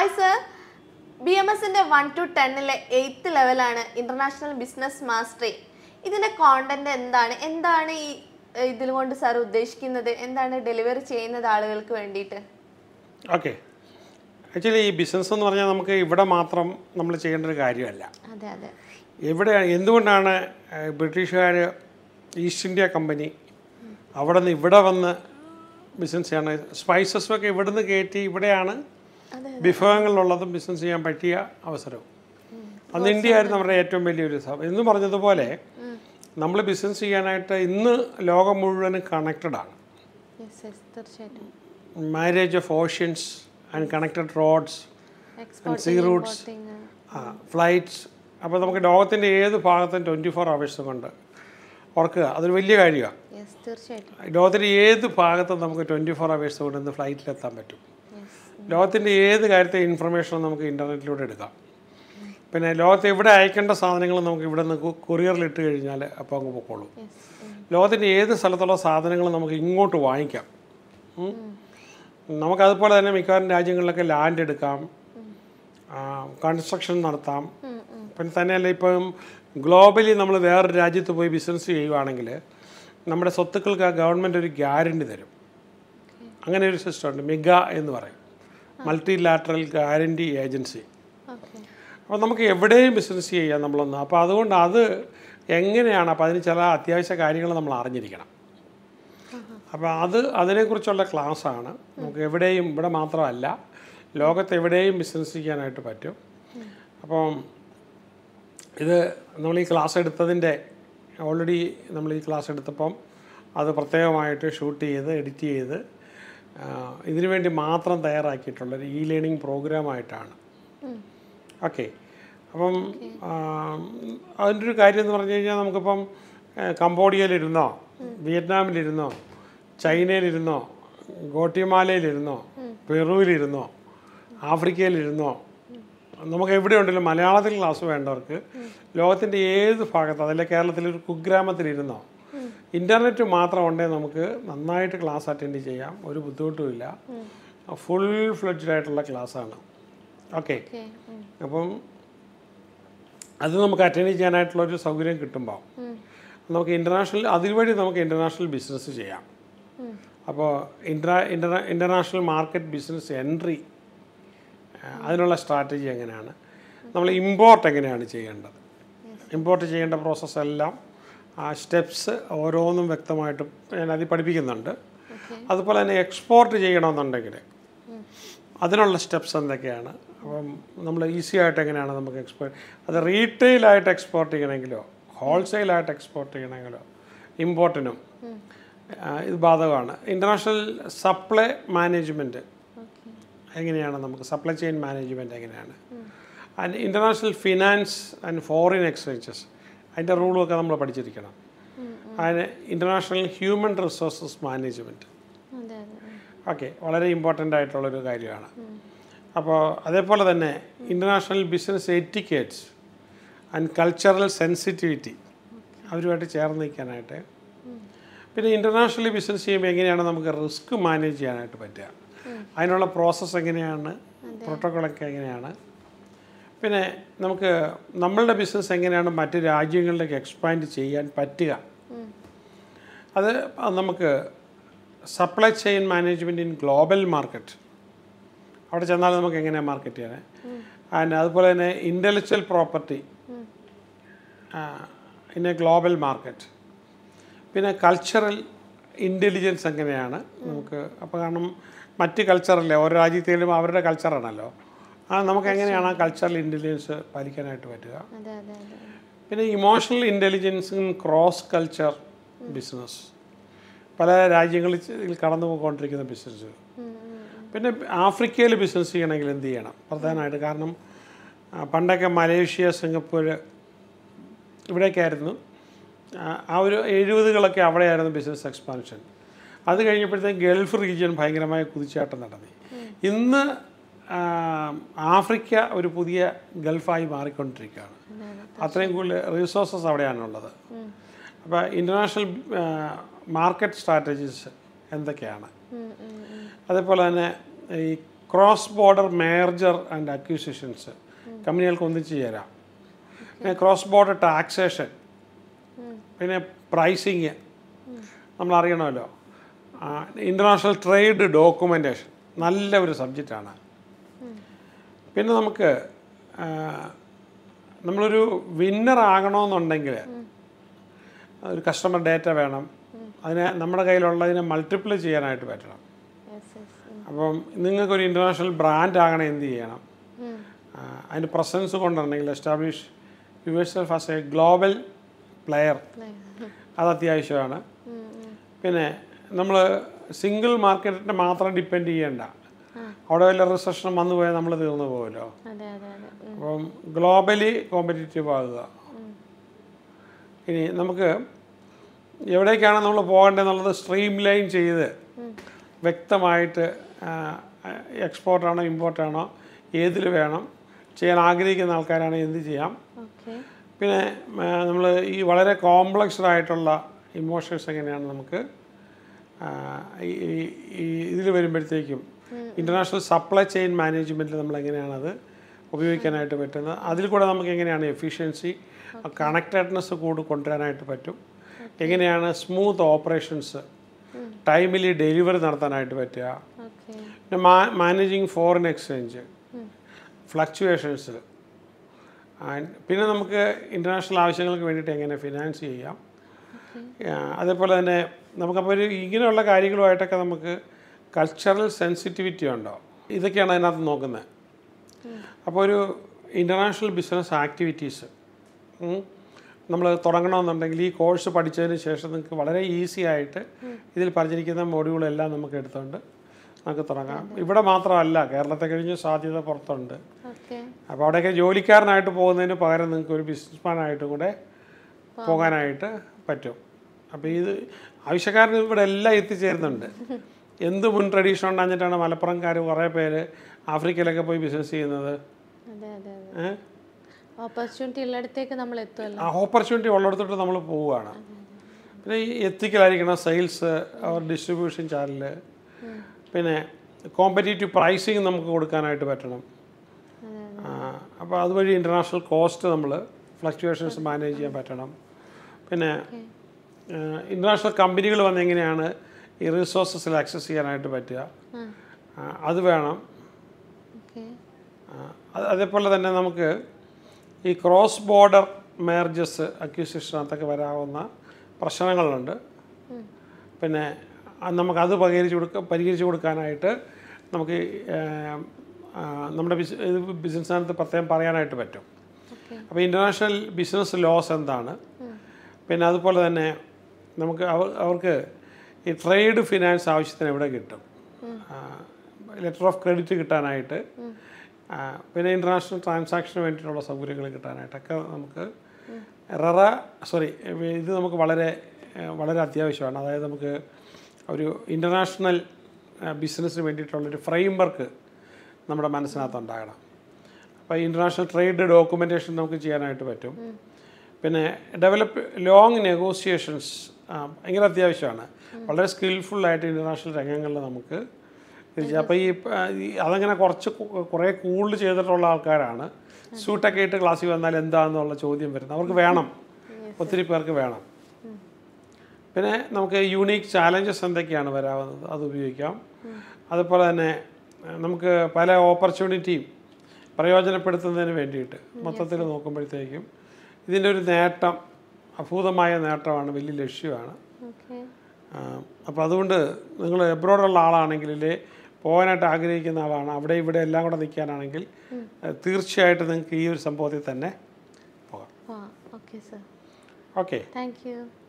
Hi sir B M എസിന്റെ one two ടെന്നിലെ eighth ലെവലാണ് ഇന്റർനാഷണൽ ബിസിനസ് മാസ്റ്ററി ഇതിന്റെ കോണ്ടന്റ് എന്താണ് എന്താണ് ഈ ഏഹ്, ഇതിൽ കൊണ്ട് സാർ ഉദ്ദേശിക്കുന്നത് എന്താണ് ഡെലിവറി ചെയ്യുന്നത് ആളുകൾക്ക് വേണ്ടിയിട്ട് ഓക്കെ ആക്ച്വലി ഈ ബിസിനസ് എന്ന് പറഞ്ഞാൽ നമുക്ക് ഇവിടെ മാത്രം നമ്മൾ ചെയ്യേണ്ട ഒരു കാര്യമല്ല അതെ അതെ എവിടെ എന്തുകൊണ്ടാണ് ബ്രിട്ടീഷുകാർ ഈസ്റ്റ് ഇന്ത്യ കമ്പനി അവിടെ നിന്ന് ഇവിടെ വന്ന് ബിസിനസ് ചെയ്യണം സ്പൈസസും ഒക്കെ ഇവിടെ നിന്ന് കയറ്റി ഇവിടെയാണ് അതെ വിഭവങ്ങളിലുള്ളതും ബിസിനസ് ചെയ്യാൻ പറ്റിയ അവസരവും അന്ന് ഇന്ത്യ ആയിരുന്നു അവരുടെ ഏറ്റവും വലിയൊരു സഭ എന്ന് പറഞ്ഞതുപോലെ നമ്മൾ ബിസിനസ് ചെയ്യാനായിട്ട് ഇന്ന് ലോകം മുഴുവനും കണക്റ്റഡ് ആണ് യെസ് യെസ് തീർച്ചയായിട്ടും marriage of oceans and connected roads sea routes. Flights അപ്പോൾ നമുക്ക് ലോകത്തിൻ്റെ ഏത് ഭാഗത്തും ട്വൻറ്റി ഫോർ അവേഴ്സ് കൊണ്ട് ഓർക്കുക അതൊരു വലിയ കാര്യമാണ് യെസ് തീർച്ചയായിട്ടും ലോകത്തിൻ്റെ ഏത് ഭാഗത്തും നമുക്ക് ട്വൻറ്റി ഫോർ അവേഴ്സ് കൊണ്ട് ഇന്ന് ഫ്ലൈറ്റിലെത്താൻ പറ്റും യെസ് ലോകത്തിൻ്റെ ഏത് കാര്യത്തെ ഇൻഫർമേഷൻ നമുക്ക് ഇൻ്റർനെറ്റിലൂടെ എടുക്കാം പിന്നെ ലോകത്ത് എവിടെ അയക്കേണ്ട സാധനങ്ങൾ നമുക്ക് ഇവിടെ നിന്ന് കൊറിയറിൽ ഇട്ട് കഴിഞ്ഞാൽ അപ്പോൾ അങ്ങ് പൊക്കോളൂ യെസ് ലോകത്തിൻ്റെ ഏത് സ്ഥലത്തുള്ള സാധനങ്ങൾ നമുക്ക് ഇങ്ങോട്ട് വാങ്ങിക്കാം ഉം. നമുക്കതുപോലെ തന്നെ മിക്കവാറും രാജ്യങ്ങളിലൊക്കെ ലാൻഡ് എടുക്കാം കൺസ്ട്രക്ഷൻ നടത്താം പിന്നെ തന്നെയല്ല ഇപ്പം ഗ്ലോബലി നമ്മൾ വേറൊരു രാജ്യത്ത് പോയി ബിസിനസ് ചെയ്യുവാണെങ്കിൽ നമ്മുടെ സ്വത്തുക്കൾക്ക് ആ ഗവൺമെൻറ് ഒരു ഗ്യാരണ്ടി തരും അങ്ങനെ ഒരു സിസ്റ്റം ഉണ്ട് മിഗ എന്ന് പറയും multilateral guarantee agency okay അപ്പോൾ നമുക്ക് എവിടെയും ബിസിനസ് ചെയ്യാം നമ്മളൊന്ന് അപ്പോൾ അതുകൊണ്ട് അത് എങ്ങനെയാണ് അപ്പോൾ അതിന് ചില അത്യാവശ്യ കാര്യങ്ങൾ നമ്മൾ അറിഞ്ഞിരിക്കണം അപ്പോൾ അത് അതിനെക്കുറിച്ചുള്ള ക്ലാസ്സാണ് നമുക്ക് എവിടെയും ഇവിടെ മാത്രമല്ല ലോകത്ത് എവിടെയും ബിസിനസ് ചെയ്യാനായിട്ട് പറ്റും അപ്പം ഇത് നമ്മൾ ഈ ക്ലാസ് എടുത്തതിൻ്റെ ഓൾറെഡി നമ്മൾ ഈ ക്ലാസ് എടുത്തപ്പം അത് പ്രത്യേകമായിട്ട് ഷൂട്ട് ചെയ്ത് എഡിറ്റ് ചെയ്ത് ആ, ഇതിനു വേണ്ടി മാത്രം തയ്യാറാക്കിയിട്ടുള്ളൊരു ഇ ലേണിംഗ് പ്രോഗ്രാമായിട്ടാണ് ഓക്കെ അപ്പം ആ, അതിൻ്റെ ഒരു കാര്യം എന്ന് പറഞ്ഞു കഴിഞ്ഞാൽ നമുക്കിപ്പം ഏ, കംബോഡിയയിലിരുന്നോ വിയറ്റ്നാമിലിരുന്നോ ചൈനയിലിരുന്നോ ഗോട്ടിമാലയിലിരുന്നോ പെറുവിലിരുന്നോ ആഫ്രിക്കയിലിരുന്നോ നമുക്ക് എവിടെ ഉണ്ടല്ലോ മലയാളത്തിൽ ക്ലാസ് വേണ്ടവർക്ക് ലോകത്തിൻ്റെ ഏത് ഭാഗത്ത് അതല്ല കേരളത്തിലൊരു കുഗ്രാമത്തിലിരുന്നോ ഇൻ്റർനെറ്റ് മാത്രം ഉണ്ടെങ്കിൽ നമുക്ക് നന്നായിട്ട് ക്ലാസ് അറ്റൻഡ് ചെയ്യാം ഒരു ബുദ്ധിമുട്ടുമില്ല ഫുൾ ഫ്ലെഡ്ജഡ് ആയിട്ടുള്ള ക്ലാസ്സാണ് ഓക്കെ ഓക്കെ അപ്പം അത് നമുക്ക് അറ്റൻഡ് ചെയ്യാനായിട്ടുള്ള ഒരു സൗകര്യം കിട്ടുമ്പോൾ നമുക്ക് ഇൻ്റർനാഷണൽ അതുവഴി നമുക്ക് ഇൻ്റർനാഷണൽ ബിസിനസ് ചെയ്യാം അപ്പോൾ inter inter international market business entry അതിനുള്ള സ്ട്രാറ്റജി എങ്ങനെയാണ് നമ്മൾ ഇമ്പോർട്ട് എങ്ങനെയാണ് ചെയ്യേണ്ടത് ഇമ്പോർട്ട് ചെയ്യേണ്ട പ്രോസസ്സ് എല്ലാം ആ സ്റ്റെപ്സ് ഓരോന്നും വ്യക്തമായിട്ടും ഞാൻ അതിൽ പഠിപ്പിക്കുന്നുണ്ട് അതുപോലെ തന്നെ എക്സ്പോർട്ട് ചെയ്യണമെന്നുണ്ടെങ്കിൽ അതിനുള്ള സ്റ്റെപ്സ് എന്തൊക്കെയാണ് അപ്പം നമ്മൾ ഈസി ആയിട്ട് എങ്ങനെയാണ് നമുക്ക് എക്സ്പോർട്ട് അത് റീറ്റെയിലായിട്ട് എക്സ്പോർട്ട് ചെയ്യണമെങ്കിലോ ഹോൾസെയിലായിട്ട് എക്സ്പോർട്ട് ചെയ്യണമെങ്കിലോ ഇമ്പോർട്ടിനും ഇത് ബാധകമാണ് ഇൻ്റർനാഷണൽ സപ്ലൈ മാനേജ്മെൻറ്റ് ഓക്കെ എങ്ങനെയാണ് നമുക്ക് സപ്ലൈ ചെയിൻ മാനേജ്മെൻറ്റ് എങ്ങനെയാണ് and international finance and foreign exchanges അതിൻ്റെ റൂളൊക്കെ നമ്മൾ പഠിച്ചിരിക്കണം അതിന് ഇൻ്റർനാഷണൽ ഹ്യൂമൻ റിസോഴ്സസ് മാനേജ്മെൻറ്റ് അതെ അതെ ഓക്കെ വളരെ ഇമ്പോർട്ടൻ്റ് ആയിട്ടുള്ളൊരു കാര്യമാണ് അപ്പോൾ അതേപോലെ തന്നെ international business etiquettes and cultural sensitivity അവരുമായിട്ട് ചേർന്ന് നിൽക്കാനായിട്ട് പിന്നെ ഇൻ്റർനാഷണലി ബിസിനസ് ചെയ്യുമ്പോൾ എങ്ങനെയാണ് നമുക്ക് റിസ്ക് മാനേജ് ചെയ്യാനായിട്ട് പറ്റുക അതിനുള്ള പ്രോസസ്സ് എങ്ങനെയാണ് പ്രോട്ടോക്കോളൊക്കെ എങ്ങനെയാണ് പിന്നെ നമുക്ക് നമ്മളുടെ ബിസിനസ് എങ്ങനെയാണ് മറ്റ് രാജ്യങ്ങളിലേക്ക് എക്സ്പാൻഡ് ചെയ്യാൻ പറ്റുക അത് നമുക്ക് supply chain management in global market അവിടെ ചെന്നാൽ നമുക്ക് എങ്ങനെയാണ് മാർക്കറ്റ് ചെയ്യാൻ ആൻഡ് അതുപോലെ തന്നെ intellectual property in a global market പിന്നെ കൾച്ചറൽ ഇൻ്റലിജൻസ് എങ്ങനെയാണ് നമുക്ക് അപ്പോൾ കാരണം മറ്റ് കൾച്ചറല്ലേ ഓരോ രാജ്യത്തേലും അവരുടെ കൾച്ചറാണല്ലോ ആ നമുക്ക് എങ്ങനെയാണ് ആ കൾച്ചറൽ ഇൻ്റലിജൻസ് പാലിക്കാനായിട്ട് പറ്റുക അതെ അതെ അതെ പിന്നെ ഇമോഷണൽ ഇൻ്റലിജൻസും ക്രോസ് കൾച്ചർ ബിസിനസ് പല രാജ്യങ്ങളിൽ ഇതിൽ കടന്നു പോയിക്കൊണ്ടിരിക്കുന്ന ബിസിനസ് പിന്നെ ആഫ്രിക്കയിൽ ബിസിനസ് ചെയ്യണമെങ്കിൽ എന്ത് ചെയ്യണം പ്രധാനമായിട്ട് കാരണം ആ, പണ്ടൊക്കെ മലേഷ്യ സിംഗപ്പൂർ ഇവിടെയൊക്കെയായിരുന്നു ആ, ആ ഒരു എഴുപതുകളൊക്കെ അവിടെയായിരുന്നു ബിസിനസ് എക്സ്പാൻഷൻ അത് കഴിഞ്ഞപ്പോഴത്തേക്ക് ഗൾഫ് റീജിയൻ ഭയങ്കരമായ കുതിച്ചാട്ടം നടത്തി ഇന്ന് ആ, ആഫ്രിക്ക ഒരു പുതിയ ഗൾഫായി മാറിക്കൊണ്ടിരിക്കുകയാണ് അത്രയും കൂടുതൽ റിസോഴ്സസ് അവിടെയാണുള്ളത് അപ്പോൾ ഇൻ്റർനാഷണൽ മാർക്കറ്റ് സ്ട്രാറ്റജീസ് എന്തൊക്കെയാണ് അതേപോലെ തന്നെ ഈ cross border merger and acquisitions കമ്പനികൾക്ക് ഒന്നിച്ച് ചേരാം പിന്നെ ക്രോസ് ബോർഡർ ടാക്സേഷൻ പിന്നെ പ്രൈസിങ് നമ്മൾ അറിയണമല്ലോ ഇൻ്റർനാഷണൽ ട്രേഡ് ഡോക്യുമെൻറ്റേഷൻ നല്ല ഒരു സബ്ജക്റ്റാണ് പിന്നെ നമുക്ക് ആ, നമ്മളൊരു വിന്നർ ആകണമെന്നുണ്ടെങ്കിൽ ഒരു കസ്റ്റമർ ഡേറ്റ വേണം അതിനെ നമ്മുടെ കയ്യിലുള്ളതിനെ മൾട്ടിപ്ലൈ ചെയ്യാനായിട്ട് പറ്റണം യെസ് യെസ് അപ്പം നിങ്ങൾക്കൊരു ഇൻ്റർനാഷണൽ ബ്രാൻഡ് ആകണം എന്ത് ചെയ്യണം ആ, അതിൻ്റെ പ്രസൻസ് കൊണ്ടുണ്ടെങ്കിൽ establish yourself as a global player അത് അത്യാവശ്യമാണ് പിന്നെ നമ്മൾ സിംഗിൾ മാർക്കറ്റിനെ മാത്രം ഡിപ്പെൻഡ് ചെയ്യേണ്ട അവിടെ വല്ല റിസപ്ഷൻ വന്നു പോയാൽ നമ്മൾ തീർന്നു പോകുമല്ലോ അതെ അതെ അതെ ഉം. അപ്പം ഗ്ലോബലി കോമ്പറ്റീറ്റീവ് ആകുക ഇനി നമുക്ക് എവിടേക്കാണ് നമ്മൾ പോകേണ്ടതെന്നുള്ളത് സ്ട്രീം ലൈൻ ചെയ്ത് വ്യക്തമായിട്ട് എക്സ്പോർട്ടാണോ ഇമ്പോർട്ടാണോ ഏതിൽ വേണം ചെയ്യാൻ ആഗ്രഹിക്കുന്ന ആൾക്കാരാണ് എന്ത് ചെയ്യാം ഓക്കെ പിന്നെ നമ്മൾ ഈ വളരെ കോംപ്ലക്സ്ഡ് ആയിട്ടുള്ള ഇമോഷൻസ് എങ്ങനെയാണ് നമുക്ക് ഈ ഇതിൽ വരുമ്പോഴത്തേക്കും ഇൻ്റർനാഷണൽ സപ്ലൈ ചെയിൻ മാനേജ്മെൻറ്റിൽ നമ്മൾ എങ്ങനെയാണത് ഉപയോഗിക്കാനായിട്ട് പറ്റുന്നത് അതിൽ കൂടെ നമുക്ക് എങ്ങനെയാണ് എഫിഷ്യൻസി കണക്റ്റഡ്നെസ് കൂടി കൊണ്ടുവരാനായിട്ട് പറ്റും എങ്ങനെയാണ് സ്മൂത്ത് ഓപ്പറേഷൻസ് ടൈമിലി ഡെലിവറി നടത്താനായിട്ട് പറ്റുക ഓക്കെ പിന്നെ managing foreign exchange fluctuations and പിന്നെ നമുക്ക് ഇൻ്റർനാഷണൽ ആവശ്യങ്ങൾക്ക് വേണ്ടിയിട്ട് എങ്ങനെ ഫിനാൻസ് ചെയ്യാം ആ, അതേപോലെ തന്നെ നമുക്കപ്പോൾ ഒരു ഇങ്ങനെയുള്ള കാര്യങ്ങളുമായിട്ടൊക്കെ നമുക്ക് കൾച്ചറൽ സെൻസിറ്റിവിറ്റി ഉണ്ടോ ഇതൊക്കെയാണ് അതിനകത്ത് നോക്കുന്നത് അപ്പോൾ ഒരു ഇൻ്റർനാഷണൽ ബിസിനസ് ആക്ടിവിറ്റീസ് നമ്മൾ തുടങ്ങണമെന്നുണ്ടെങ്കിൽ ഈ കോഴ്സ് പഠിച്ചതിന് ശേഷം നിങ്ങൾക്ക് വളരെ ഈസി ആയിട്ട് ഇതിൽ പറഞ്ഞിരിക്കുന്ന മോഡ്യൂളെല്ലാം നമുക്ക് എടുത്തുകൊണ്ട് നമുക്ക് തുടങ്ങാം ഇവിടെ മാത്രമല്ല കേരളത്തെ കഴിഞ്ഞ് സാധ്യത പുറത്തുണ്ട് ഓക്കെ അപ്പോൾ അവിടെയൊക്കെ ജോലിക്കാരനായിട്ട് പോകുന്നതിന് പകരം നിങ്ങൾക്ക് ഒരു ബിസിനസ്മാനായിട്ടും കൂടെ പോകാനായിട്ട് പറ്റും അപ്പോൾ ഇത് ആവശ്യക്കാരൻ ഇവിടെ എല്ലാം എത്തിച്ചേരുന്നുണ്ട് എന്ത് മുൻ ട്രഡീഷൻ ഉണ്ടാഞ്ഞിട്ടാണ് മലപ്പുറംകാർ കുറേ പേര് ആഫ്രിക്കയിലൊക്കെ പോയി ബിസിനസ് ചെയ്യുന്നത് അതെ അതെ അതെ ഏഹ് ഓപ്പർച്യൂണിറ്റി ഉള്ളിടത്തേക്ക് നമ്മൾ എത്തുമല്ലോ ആ ഓപ്പർച്യൂണിറ്റി ഉള്ളിടത്തോട്ട് നമ്മൾ പോവുകയാണ് പിന്നെ ഈ എത്തിക്കലായിരിക്കണം സെയിൽസ് അവർ ഡിസ്ട്രിബ്യൂഷൻ ചാനല് പിന്നെ കോമ്പറ്റേറ്റീവ് പ്രൈസിങ് നമുക്ക് കൊടുക്കാനായിട്ട് പറ്റണം അതെ അപ്പോൾ അതുവഴി ഇൻ്റർനാഷണൽ കോസ്റ്റ് നമ്മൾ ഫ്ലക്ച്വേഷൻസ് മാനേജ് ചെയ്യാൻ പറ്റണം പിന്നെ ഇൻ്റർനാഷണൽ കമ്പനികൾ വന്ന് എങ്ങനെയാണ് ഈ റിസോഴ്സസിൽ ആക്സസ് ചെയ്യാനായിട്ട് പറ്റുക ആ ആ, അത് വേണം ഓക്കെ ആ, അത് അതേപോലെ തന്നെ നമുക്ക് ഈ ക്രോസ് ബോർഡർ മേർജസ് അക്യൂസിഷനകത്തൊക്കെ വരാവുന്ന പ്രശ്നങ്ങളുണ്ട് പിന്നെ അത് നമുക്ക് അത് പരിഹരിച്ച് കൊടുക്ക പരിഹരിച്ച് കൊടുക്കാനായിട്ട് നമുക്ക് ഏം, ആ, നമ്മുടെ ബിസ് ഇത് ബിസിനസ്സിനകത്ത് പ്രത്യേകം പറയാനായിട്ട് പറ്റും ഓക്കെ അപ്പോൾ ഇൻ്റർനാഷണൽ ബിസിനസ് ലോസ് എന്താണ് പിന്നെ അതുപോലെ തന്നെ നമുക്ക് അവ- അവർക്ക് ഈ ട്രേഡ് ഫിനാൻസ് ആവശ്യത്തിന് എവിടെ കിട്ടും ലെറ്റർ ഓഫ് ക്രെഡിറ്റ് കിട്ടാനായിട്ട് ആ, പിന്നെ ഇൻ്റർനാഷണൽ ട്രാൻസാക്ഷന് വേണ്ടിയിട്ടുള്ള സൗകര്യങ്ങൾ കിട്ടാനായിട്ടൊക്കെ നമുക്ക് ററ സോറി ഇത് നമുക്ക് വളരെ ഏഹ്, വളരെ അത്യാവശ്യമാണ് അതായത് നമുക്ക് ഒരു ഇൻ്റർനാഷണൽ ബിസിനസ്സിന് വേണ്ടിയിട്ടുള്ളൊരു ഫ്രെയിം വർക്ക് നമ്മുടെ മനസ്സിനകത്ത് ഉണ്ടാകണം അപ്പോൾ ഇൻ്റർനാഷണൽ ട്രേഡ് ഡോക്യുമെൻറ്റേഷൻ നമുക്ക് ചെയ്യാനായിട്ട് പറ്റും പിന്നെ ഡെവലപ്പ് ലോങ് നെഗോസിയേഷൻസ് ഭയങ്കര അത്യാവശ്യമാണ് വളരെ സ്കിൽഫുള്ളായിട്ട് ഇൻ്റർനാഷണൽ രംഗങ്ങളിൽ നമുക്ക് ഇത് ചെയ്യാം അപ്പോൾ ഈ ആ, ഈ അതങ്ങനെ കുറച്ച് കു- കുറേ കൂടുതൽ ചെയ്തിട്ടുള്ള ആൾക്കാരാണ് സൂട്ടൊക്കെ ഇട്ട് ക്ലാസ്സിൽ വന്നാൽ എന്താണെന്നുള്ള ചോദ്യം വരുന്നത് അവർക്ക് വേണം ഒത്തിരി പേർക്ക് വേണം പിന്നെ നമുക്ക് യൂണീക്ക് ചാലഞ്ചസ് എന്തൊക്കെയാണ് വരാവുന്നത് അത് ഉപയോഗിക്കാം അതുപോലെ തന്നെ ഏഹ്, നമുക്ക് പല ഓപ്പർച്യൂണിറ്റിയും പ്രയോജനപ്പെടുത്തുന്നതിന് വേണ്ടിയിട്ട് മൊത്തത്തിൽ നോക്കുമ്പോഴത്തേക്കും ഇതിൻ്റെ ഒരു നേട്ടം അഭൂതമായ നേട്ടമാണ് വലിയ ലക്ഷ്യമാണ് ഓക്കെ അപ്പോൾ അതുകൊണ്ട് നിങ്ങൾ എബ്രോഡുള്ള ആളാണെങ്കിലേ പോകാനായിട്ട് ആഗ്രഹിക്കുന്ന ആളാണ് അവിടെ ഇവിടെ എല്ലാം കൂടെ നിൽക്കാനാണെങ്കിൽ ഏഹ്, തീർച്ചയായിട്ടും നിങ്ങൾക്ക് ഈ ഒരു സംഭവത്തിൽ തന്നെ പോകാം ആ okay sir okay thank U